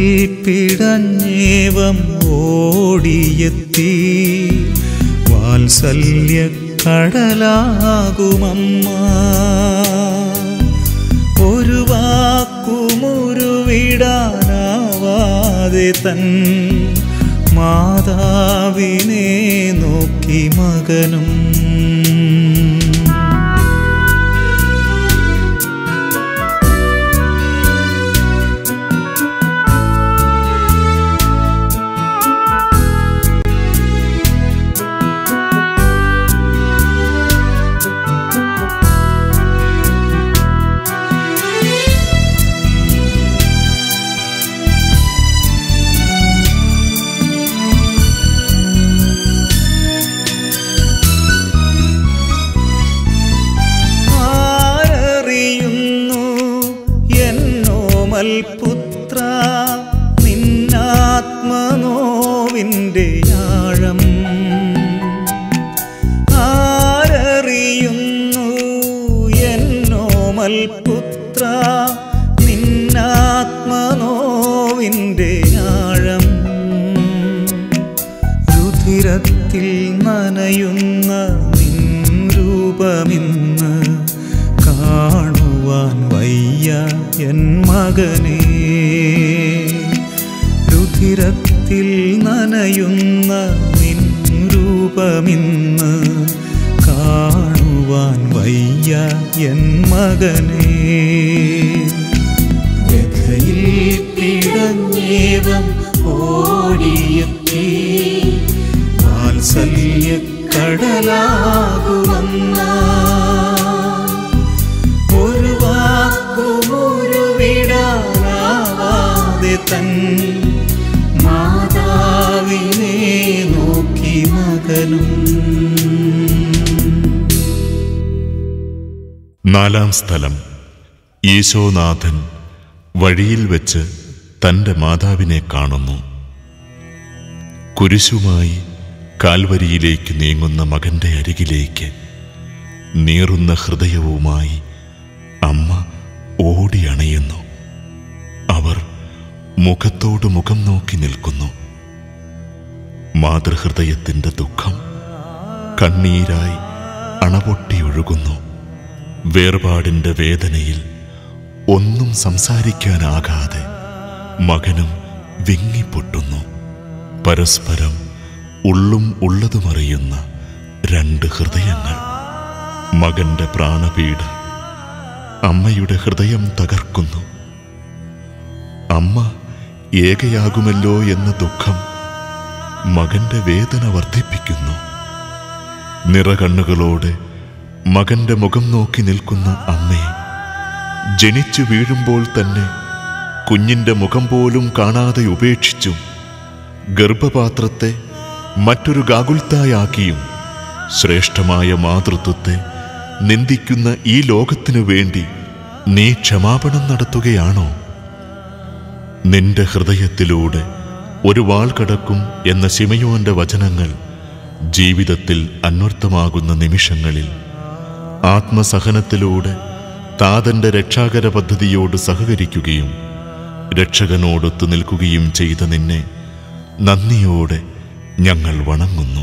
പിടഞ്ഞേവം ഓടിയെത്തി വാത്സല്യ കടലാകുമമ്മ ഒരു വാക്കുമുരുവിടാനാവാതെ തൻ മാതാവിനെ നോക്കി മകനും ആരറിയുന്നു എന്നോമൽ പുത്ര നിന്നാത്മനോവിൻ്റെ ആഴം ആരറിയുന്നു എന്നോമൽ പുത്ര നിന്നാത്മനോവിൻ്റെ ആഴം രുധിരത്തിൽ നനയുന്ന നിൻ രൂപമിന്ന് കാണുവാൻ വയ്യ എൻ മകനെ രുധിരത്തിൽ നനയുന്ന നിൻ രൂപമിന്ന് കാണുവാൻ വയ്യ എൻ മകനെ വ്യഥയിൽ പിടഞ്ഞേവം ഓടിയെത്തി വാത്സല്യ കടലാകുമമ്മ ഒരു വാക്കുമുരുവിടാനാവാതെ തൻ മാതാവിനെ നോക്കി മകനും നാലാം സ്ഥലം ഈശോനാഥൻ വഴിയിൽ വെച്ച് തൻ്റെ മാതാവിനെ കാണുന്നു കുരിശുമായി കാൽവരിയിലേക്ക് നീങ്ങുന്ന മകന്റെ അരികിലേക്ക് നീറുന്ന ഹൃദയവുമായി അമ്മ ഓടിയണയുന്നു അവർ മുഖത്തോട് മുഖം നോക്കി നിൽക്കുന്നു മാതൃഹൃദയത്തിൻ്റെ ദുഃഖം കണ്ണീരായി അണപൊട്ടിയൊഴുകുന്നു വേർപാടിൻ്റെ വേദനയിൽ ഒന്നും സംസാരിക്കാനാകാതെ മകനും വിങ്ങിപ്പൊട്ടുന്നു പരസ്പരം ഉള്ളും ഉള്ളതുമറിയുന്ന രണ്ട് ഹൃദയങ്ങൾ മകന്റെ പ്രാണപീഡ അമ്മയുടെ ഹൃദയം തകർക്കുന്നു അമ്മ ഏകയാകുമല്ലോ എന്ന ദുഃഖം മകന്റെ വേദന വർദ്ധിപ്പിക്കുന്നു നിറകണ്ണുകളോടെ മകന്റെ മുഖം നോക്കി നിൽക്കുന്ന അമ്മയെ ജനിച്ചു വീഴുമ്പോൾ തന്നെ കുഞ്ഞിന്റെ മുഖം പോലും കാണാതെ ഉപേക്ഷിച്ചും ഗർഭപാത്രത്തെ മറ്റൊരു ഗാകുൽത്തായാക്കിയും ശ്രേഷ്ഠമായ മാതൃത്വത്തെ നിന്ദിക്കുന്ന ഈ ലോകത്തിനു വേണ്ടി നീ ക്ഷമാപണം നടത്തുകയാണോ നിന്റെ ഹൃദയത്തിലൂടെ ഒരു വാൾ കടക്കും എന്ന ശിമയോന്റെ വചനങ്ങൾ ജീവിതത്തിൽ അന്വർത്ഥമാകുന്ന നിമിഷങ്ങളിൽ ആത്മസഹനത്തിലൂടെ താതന്റെ രക്ഷാകര പദ്ധതിയോട് സഹകരിക്കുകയും രക്ഷകനോടൊത്തു നിൽക്കുകയും ചെയ്ത നിന്നെ നന്ദിയോടെ ഞങ്ങൾ വണങ്ങുന്നു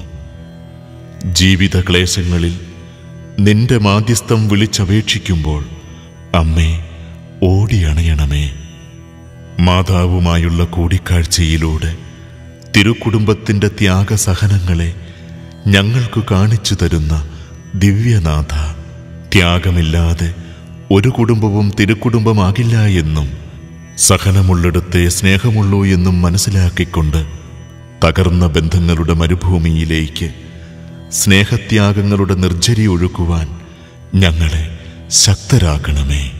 ജീവിത ക്ലേശങ്ങളിൽ നിന്റെ മാധ്യസ്ഥം വിളിച്ചപേക്ഷിക്കുമ്പോൾ അമ്മേ ഓടിയണയണമേ മാതാവുമായുള്ള കൂടിക്കാഴ്ചയിലൂടെ തിരുക്കുടുംബത്തിൻ്റെ ത്യാഗസഹനങ്ങളെ ഞങ്ങൾക്ക് കാണിച്ചു തരുന്ന ദിവ്യനാഥ ത്യാഗമില്ലാതെ ഒരു കുടുംബവും തിരുക്കുടുംബമാകില്ല എന്നും സഹനമുള്ളിടത്തെ സ്നേഹമുള്ളൂ എന്നും മനസ്സിലാക്കിക്കൊണ്ട് തകർന്ന ബന്ധങ്ങളുടെ മരുഭൂമിയിലേക്ക് സ്നേഹത്യാഗങ്ങളുടെ നിർജ്ജരി ഒഴുക്കുവാൻ ഞങ്ങളെ ശക്തരാക്കണമേ